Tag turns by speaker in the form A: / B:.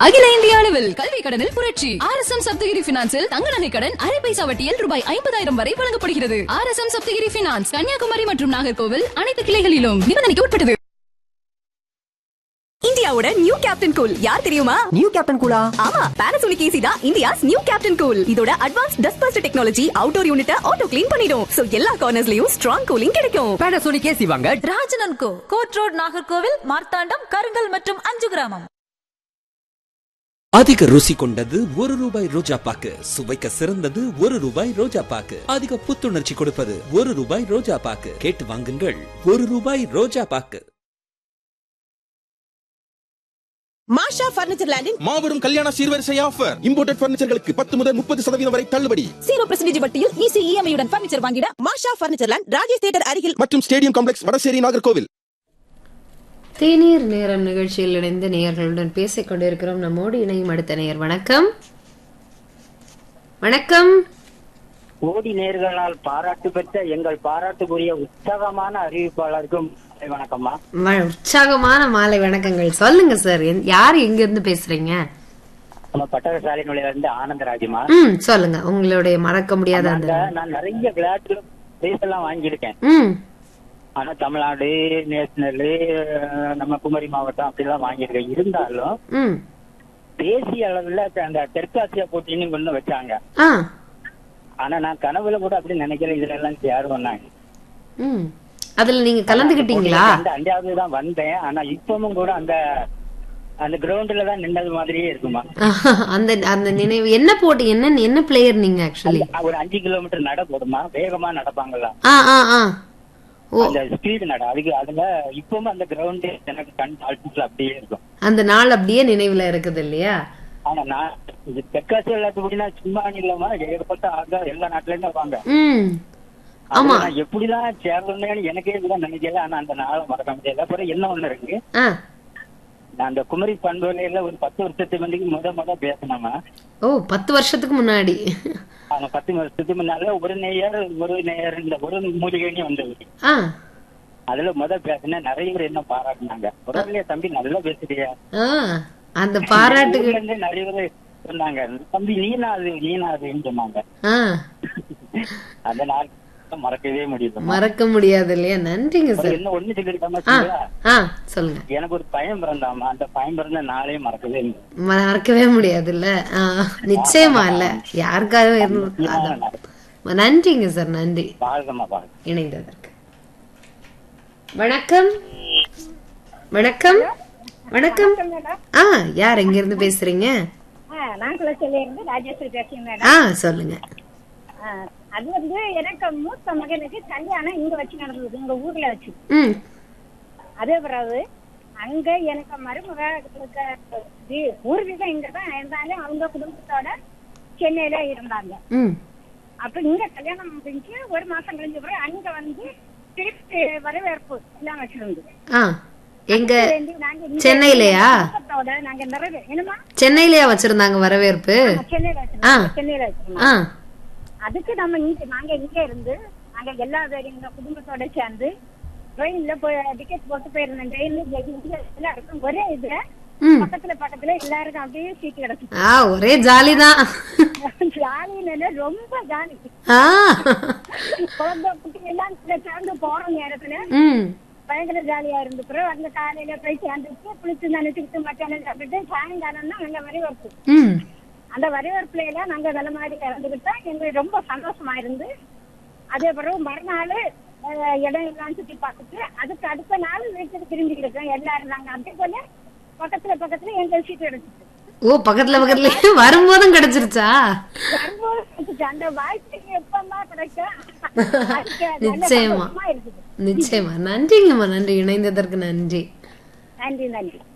A: அகில இந்திய அளவில் கல்வி கடனில் புரட்சி ஆர் எஸ் எம் சப்தகிரி பினான்சில் தங்க நகை கடன் அரை பைசா வட்டியில் ரூபாய் ஐம்பதாயிரம் வரை வழங்கப்படுகிறது R S M Sapthagiri finance Kanniyakumari மற்றும் நாகர்கோவில் அனைத்து கிளைகளிலும் நிபந்தனைக்கு உட்பட்டது
B: இந்தியாவோட நியூ கேப்டன் கூல் யார் தெரியுமா
C: நியூ கேப்டன் கூலா
B: ஆமா பானாசோனிக் ஏசி தான் இந்தியாஸ் நியூ கேப்டன் கூல் இதோட advance dust bust technology outdoor யூனிட்ட ஆட்டோ கிளீன் பண்ணிடும் சோ எல்லா கார்னர்ஸ்லயும் ஸ்ட்ராங் கூலிங் கிடைக்கும்
C: பேனாசோனிக் ஏசி வாங்க
D: Rajanan co court road Nagercoil Marthandam Karungal மற்றும் அஞ்சு கிராமம்
E: அதிக ருசி கொண்டது ஒரு ரூபாய் ரோஜா பாக்கு சுவைக்க சிறந்தது ஒரு ரூபாய் ரோஜா பாக்கு அதிக புத்துணர்ச்சி கொடுப்பது ஒரு ரூபாய் ரோஜா பாக்கு கேட்டு வாங்குங்கள் ஒரு ரூபாய் ரோஜா பாக்கு
F: மாஷா பர்னிச்சர் லேண்டின்
G: மாபெரும் கல்யாண சீர்வரிசை ஆஃபர் இம்போர்ட்டட் பர்னிச்சர்களுக்கு பத்து முதல் முப்பது சதவீதம் வரை தள்ளுபடி
D: ஜீரோ பர்சன்டேஜ் வட்டியில் ஈஸி இஎம்ஐயுடன் பர்னிச்சர் வாங்கிட
F: Masha furniture land Rajesh theatre அருகில்
G: மற்றும் ஸ்டேடியம் காம்ப்ளெக்ஸ் வடசேரி நாகர்கோவில்
H: தேநீர் நேரம் நிகழ்ச்சியில் இணைந்து நேயர்களுடன் பேசிக் கொண்டிருக்கிறோம் நம்மோடு இணையும் அடுத்த நேயர் வணக்கம் வணக்கம்
I: கோடி நேர்களால் பாராட்டு பெற்ற எங்கள் பாராட்டுக்குரிய உற்சாகமான அறிவிப்பாளருக்கும் வணக்கம்மா
H: ம- உற்சாகமான மாலை வணக்கங்கள் சொல்லுங்க சார் என்- யார் எங்க இருந்து பேசுறீங்க
I: நம்ம பட்டகசாலை நிலையில இருந்து ஆனந்தராஜுமா
H: ம் சொல்லுங்க உங்களுடைய மறக்க முடியாத அந்த
I: நாங்க- நான் நிறைய விளையாட்டு பிரைஸ் எல்லாம் வாங்கியிருக்கேன்
H: ம்
I: ஆனா தமிழ்நாடு நேஷனல் நம்ம குமரி மாவட்டம் அப்படிலாம் வாங்கியிருக்கேன் இருந்தாலும்
H: ம்
I: தேசிய அளவுல அந்த தெற்காசியா போட்டின்னு ஒண்ணு வச்சாங்க
H: ஆ
I: ஆனா நான் கனவுல கூட அப்படி நினைக்கிறேன் இதுல எல்லாம் யாரும் வந்தாங்க
H: ம் அதுல நீங்க கலந்துக்கிட்டீங்களா
I: அந்த அஞ்சாவது தான் வந்தேன் ஆனா இப்பவும் கூட அந்த அந்த கிரவுண்ட்ல தான் நின்னது மாதிரியே இருக்குமா
H: அந்த அந்த நினைவு என்ன போட்டி என்ன என்ன பிளேயர் நீங்க ஆக்சுவலி
I: ஒரு அஞ்சு கிலோமீட்டர் நட போடுமா வேகமா நடப்பாங்கல்ல
H: ஆ ஆ ஆ ஓ
I: அந்த ஸ்பீடு நட அதுக்கு அதுல இப்பவும் அந்த கிரவுண்ட் எனக்கு கண் ஆல்புட்ல அப்படியே இருக்கும்
H: அந்த நாள் அப்படியே நினைவுல இருக்குது இல்லையா
I: ஆனா நான் இது தெற்காசிய விளையாட்டு சும்மா இல்லாம ஏகப்பட்ட ஆக எல்லா நாட்டுல இருந்து வாங்க
H: ம் ஆமா
I: நான் எப்படிதான் சேரணும்னு எனக்கே இதுதான் நினைக்கல ஆனா அந்த நாளை மறக்க முடியல அப்புறம் என்ன ஒண்ணு இருக்கு
H: ஆ
I: நான் அந்த குமரி பண்புலையில ஒரு பத்து வருஷத்துக்கு வந்து முத முத பேசினோமா
H: ஓ பத்து வருஷத்துக்கு முன்னாடி
I: அவங்க பத்து வருஷத்துக்கு முன்னால ஒரு நேயர் ஒரு நேயர் இந்த ஒரு மூலிகைன்னு வந்தது
H: ஆ
I: அதுல முத பேசின நிறைய பேர் என்ன பாராட்டினாங்க ஒரு தம்பி நல்லா பேசுறியா
H: ஆ அந்த பாராட்டுக்கு
I: ஊர்ல இருந்து நிறைய பேர் சொன்னாங்க தம்பி நீனா அது நீனா அதுன்னு சொன்னாங்க
H: ஆ
I: அந்த நாள் மறக்கவே முடியல
H: மறக்க முடியாது இல்லையா நன்றிங்க சார்
I: என்ன ஒண்ணு சொல்லிருக்காம
H: ஆ ஆ சொல்லுங்க
I: எனக்கு ஒரு பையன் பிறந்தாமா அந்த பையன் பிறந்த நாளே மறக்கவே முடியல
H: மறக்கவே முடியாதுல்ல ஆ நிச்சயமா இல்ல யாருக்காக இருந்து அதான். நன்றிங்க சார் நன்றி
I: வாழ்கமா வாழ்க
H: இணைந்ததற்கு வணக்கம் வணக்கம் வணக்கம் ஆ யார் எங்க இருந்து பேசுறீங்க
J: நான் குளச்சல இருந்து ராஜேஸ்வரி பேசுறேன் மேடம்
H: ஆ சொல்லுங்க
J: ஆ, அது வந்து எனக்கு மூத்த மகனுக்கு கல்யாணம் இங்க வச்சு நடந்தது எங்க ஊர்ல வச்சு
H: ம்
J: அதே பிறகு அங்க எனக்கு மருமகளுக்கு தி- பூர்வீகம் இங்க தான் இருந்தாலும் அவங்க குடும்பத்தோட சென்னையில இருந்தாங்க
H: ம்
J: அப்ப இங்க கல்யாணம் முடிஞ்சு ஒரு மாசம் கழிஞ்ச பிறகு அங்க வந்து திருப்பி வரவேற்பு எல்லாம் வச்சிருந்து
H: ஆ எங்க
J: நாங்க இங்க
H: சென்னையிலயா?
J: குடும்பத்தோட நாங்க நிறைய என்னமா
H: சென்னையிலயா வச்சிருந்தாங்க வரவேற்பு
J: சென்னையில
H: ஆ.
J: வச்சிருந்தோம் சென்னையில வச்சிருந்தோம்
H: ஆ
J: அதுக்கு நம்ம இங்க நாங்க இங்க இருந்து நாங்க எல்லா பேரும் எங்க குடும்பத்தோட சேர்ந்து ட்ரெயின்ல போய் டிக்கெட் போட்டு போயிருந்தோம் ட்ரெயின்ல எல்லாருக்கும் ஒரே இதுல
H: ம்
J: பக்கத்துல பக்கத்துல எல்லாருக்கும் அப்படியே சீட் கிடைச்சு
H: ஆ ஒரே ஜாலி தான்
J: ஜாலின்னு ரொம்ப ஜாலி
H: ஆ
J: குழந்தை குட்டி எல்லாம் சேர்ந்து போற நேரத்துல
H: ம்
J: பயங்கர ஜாலியா இருந்து பிறகு அந்த காலையில போய் சேர்ந்துட்டு குளிச்சு நினைச்சுக்கிட்டு மத்தியானம் சாப்பிட்டு சாயங்காலம் தான் அங்க வரவேற்பு
H: ம்
J: அந்த வரவேற்புல எல்லாம் நாங்க நல்ல மாதிரி கலந்துக்கிட்டா எங்களுக்கு ரொம்ப சந்தோஷமா இருந்து அதே பிறகு மறுநாள் அஹ், இடம் எல்லாம் சுத்தி பார்த்துட்டு அதுக்கு அடுத்த நாள் வீட்டுக்கு திரும்பிக்கிட்டோம் எல்லாரும் நாங்க அதே போல பக்கத்துல பக்கத்துல எங்க சீட்டு கிடைச்சிட்டு
H: ஓ பக்கத்துல பக்கத்துல வரும்போதும் கிடைச்சிருச்சா
J: வரும்போது கிடைச்சிச்சு. அந்த வாய்ப்பு எப்பமா கிடைக்கும் அதுக்கு நல்ல
H: நிச்சயமா
J: சந்தோஷமா இருக்குது
H: நிச்சயமா நன்றிங்கம்மா நன்றி இணைந்ததற்கு நன்றி
J: நன்றி நன்றி